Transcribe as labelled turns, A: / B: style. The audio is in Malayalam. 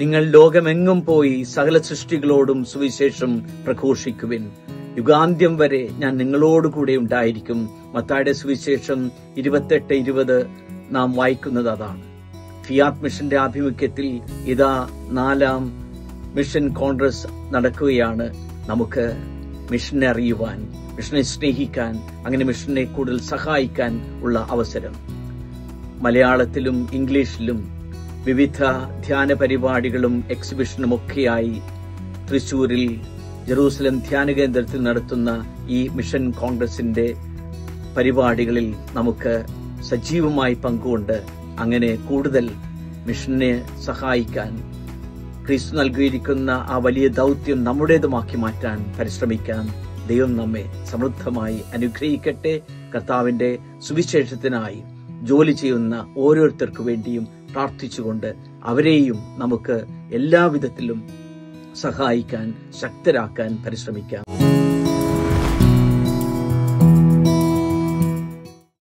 A: നിങ്ങൾ ലോകമെങ്ങും പോയി സകല സൃഷ്ടികളോടും സുവിശേഷം പ്രഘോഷിക്കുവിൻ യുഗാന്ത്യം വരെ ഞാൻ നിങ്ങളോടുകൂടെ ഉണ്ടായിരിക്കും മത്തായുടെ സുവിശേഷം ഇരുപത്തെട്ട് ഇരുപത് നാം വായിക്കുന്നത് അതാണ് ഫിയാത്ത് മിഷന്റെ ആഭിമുഖ്യത്തിൽ ഇതാ നാലാം മിഷൻ കോൺഗ്രസ് നടക്കുകയാണ് നമുക്ക് മിഷനെ അറിയുവാൻ മിഷനെ സ്നേഹിക്കാൻ അങ്ങനെ മിഷനെ കൂടുതൽ സഹായിക്കാൻ ഉള്ള അവസരം മലയാളത്തിലും ഇംഗ്ലീഷിലും വിവിധ ധ്യാന പരിപാടികളും എക്സിബിഷനും ഒക്കെയായി തൃശൂരിൽ ജെറൂസലം ധ്യാന കേന്ദ്രത്തിൽ നടത്തുന്ന ഈ മിഷൻ കോൺഗ്രസിന്റെ പരിപാടികളിൽ നമുക്ക് സജീവമായി പങ്കുകൊണ്ട് അങ്ങനെ കൂടുതൽ മിഷനെ സഹായിക്കാൻ ക്രിസ്തു നൽകിയിരിക്കുന്ന ആ വലിയ ദൗത്യം നമ്മുടേതുമാക്കി മാറ്റാൻ പരിശ്രമിക്കാൻ ദൈവം നമ്മെ സമൃദ്ധമായി അനുഗ്രഹിക്കട്ടെ കർത്താവിന്റെ സുവിശേഷത്തിനായി ജോലി ചെയ്യുന്ന ഓരോരുത്തർക്കു വേണ്ടിയും പ്രാർത്ഥിച്ചുകൊണ്ട് അവരെയും നമുക്ക് എല്ലാവിധത്തിലും സഹായിക്കാൻ ശക്തരാക്കാൻ പരിശ്രമിക്കാം